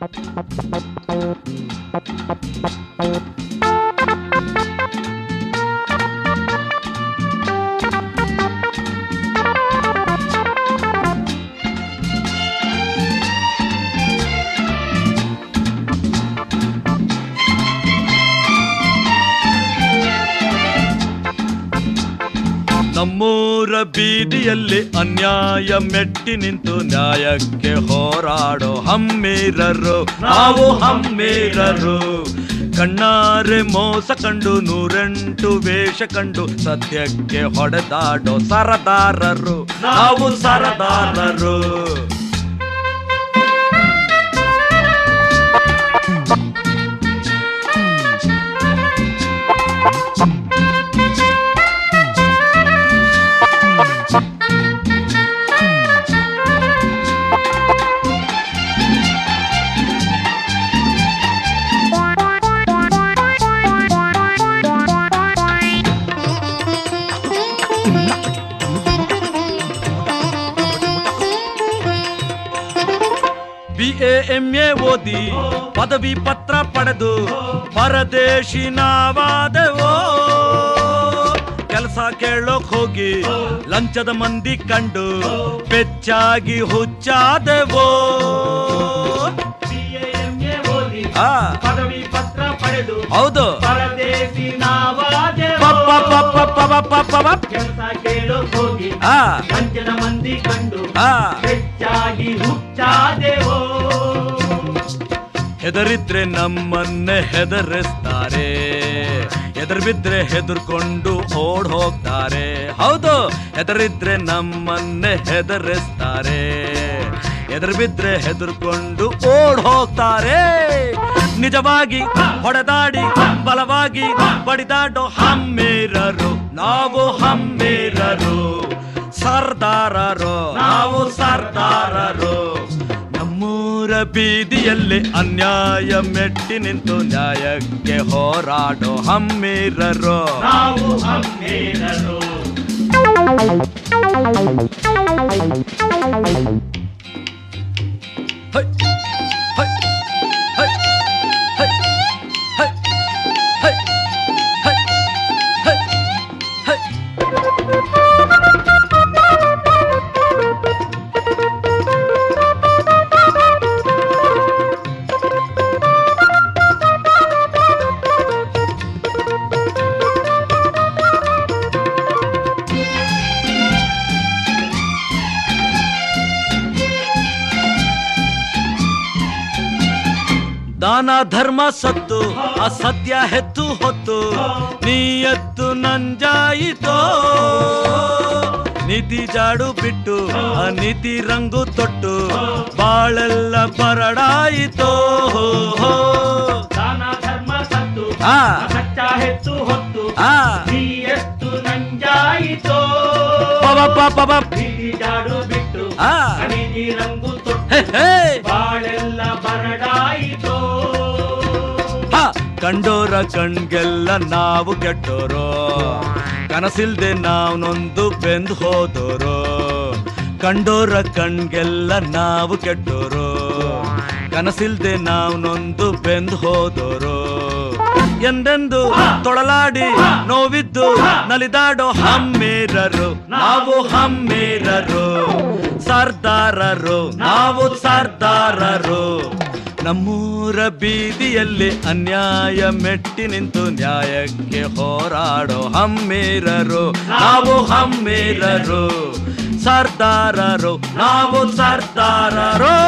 ನಮ್ಮೂರ ಬೀದಿಯಲ್ಲಿ ಅನ್ಯಾಯ ಮೆಟ್ಟಿ ನಿಂತು ನ್ಯಾಯಕ್ಕೆ ಹೋರಾಡೋ ಹಮ್ಮೀರರು ನಾವು ಹಮ್ಮೀರರು ಕಣ್ಣಾರೆ ಮೋಸ ಕಂಡು ನೂರೆಂಟು ವೇಷ ಕಂಡು ಸತ್ಯಕ್ಕೆ ಹೊಡೆದಾಡೋ ಸರದಾರರು ನಾವು ಸರದಾರರು ಬಿ ಎಂ ಎ ಓದಿ ಪದವಿ ಪತ್ರ ಪಡೆದು ಪರದೇಶಿ ನಾವಾದೆವೋ ಕೆಲಸ ಕೇಳೋಕ್ ಹೋಗಿ ಲಂಚದ ಮಂದಿ ಕಂಡು ಬೆಚ್ಚಾಗಿ ಹುಚ್ಚಾದೆವೋ CAMA ಓದಿ ಆ, ಪದವಿ ಪತ್ರ ಪಡೆದು ಹೌದು ಪರದೇಶಿ ನಾವಾದೆವು. ಪಪ್ಪ ಪಪ್ಪ ಪಪ ಪಪ ಪಪ. ಕೆಲಸ ಕೇಳೋ ಹೋಗಿ ಆ, ಲಂಚದ ಮಂದಿ ಕಂಡು ಆ. ಹೆಚ್ಚಾಗಿ ಹುಚ್ಚಾದೆವೋ ಹೆದರಿದ್ರೆ ನಮ್ಮನ್ನೇ ಹೆದರಿಸ್ತಾರೆ ಹೆದರ್ ಬಿದ್ರೆ ಹೆದರ್ಕೊಂಡು ಓಡ್ ಹೋಗ್ತಾರೆ ಹೌದು ಹೆದರಿದ್ರೆ ನಮ್ಮನ್ನೇ ಹೆದರಿಸ್ತಾರೆ ಹೆದರ್ ಬಿದ್ರೆ ಹೆದರ್ಕೊಂಡು ಓಡ್ ಹೋಗ್ತಾರೆ ನಿಜವಾಗಿ ಹೊಡೆದಾಡಿ ಬಲವಾಗಿ ಬಡಿದಾಡೋ ಹಮ್ಮೇರರು ನಾವು ಹಮ್ಮೇರರು ಸರ್ದಾರರು ನಾವು ಸರ್ದಾರರು ನಮ್ಮೂರ ಬೀದಿಯಲ್ಲಿ ಅನ್ಯಾಯ ಮೆಟ್ಟಿ ನಿಂತು ನ್ಯಾಯಕ್ಕೆ ಹೋರಾಡೋ ಹಮ್ಮೀರರು ನಾವು ಹಮ್ಮೇರರು ಹೈ, ಹೈ, ಹೈ, ಹೈ, ಹೈ, ಹೈ, ಹೈ, ಹೈ, ಹೈ. ದಾನ ಧರ್ಮ ಸತ್ತು ಅಸತ್ಯ ಹೆತ್ತು ಹೊತ್ತು ನೀಯತ್ತು ನಂಜಾಯಿತೋ ನೀತಿ ಜಾಡು ಬಿಟ್ಟು ಅನೀತಿ ರಂಗು ತೊಟ್ಟು ಬಾಳೆಲ್ಲ ಬರಡಾಯಿತೋ ಹೋ, ಹೋ. ದಾನ ಧರ್ಮ ಸತ್ತು ಆ, ಕಚ್ಚ ಹೆಚ್ಚು ಹೊತ್ತು ಆ, ನೀ ಎಷ್ಟು ನಂಜಾಯಿತೋ ಪವ, ಪ, ಪ, ಪ. ಬೀದಿ ಜಾಡು ಬಿಟ್ಟು ಆ. ಅಣಿದಿ ರಂಗು ತೊಟ್ಟು ಹೇ, ಹೇ. ಬಾಳೆಲ್ಲ ಬರಡಾಯಿತೋ ಹ, ಕಂಡೋರ ಕಣ್ಗೆಲ್ಲ ನಾವು ಕೆಟ್ಟೋರು ಕನಸಿಲ್ದೆ ನಾವು ನೊಂದು ಬೆಂದು ಹೋದೋರು ಕಂಡೋರ ಕಣ್ಗೆಲ್ಲ ನಾವು ಕೆಟ್ಟೋರು ಕನಸಿಲ್ದೆ ನಾವು ನೊಂದು ಬೆಂದು ಹೋದೋರು ಎಂದೆಂದು ತೊಳಲಾಡಿ ನೋವಿದ್ದು ನಲಿದಾಡೋ ಹಮ್ಮೇರರು ನಾವು ಹಮ್ಮೇರರು ಸರ್ದಾರರು ನಾವು ಸರ್ದಾರರು ನಮ್ಮೂರ ಬೀದಿಯಲ್ಲಿ ಅನ್ಯಾಯ ಮೆಟ್ಟಿ ನಿಂತು ನ್ಯಾಯಕ್ಕೆ ಹೋರಾಡೋ ಹಮ್ಮೇರರು ನಾವು ಹಮ್ಮೇರರು ಸರ್ದಾರರು ನಾವು ಸರ್ದಾರರು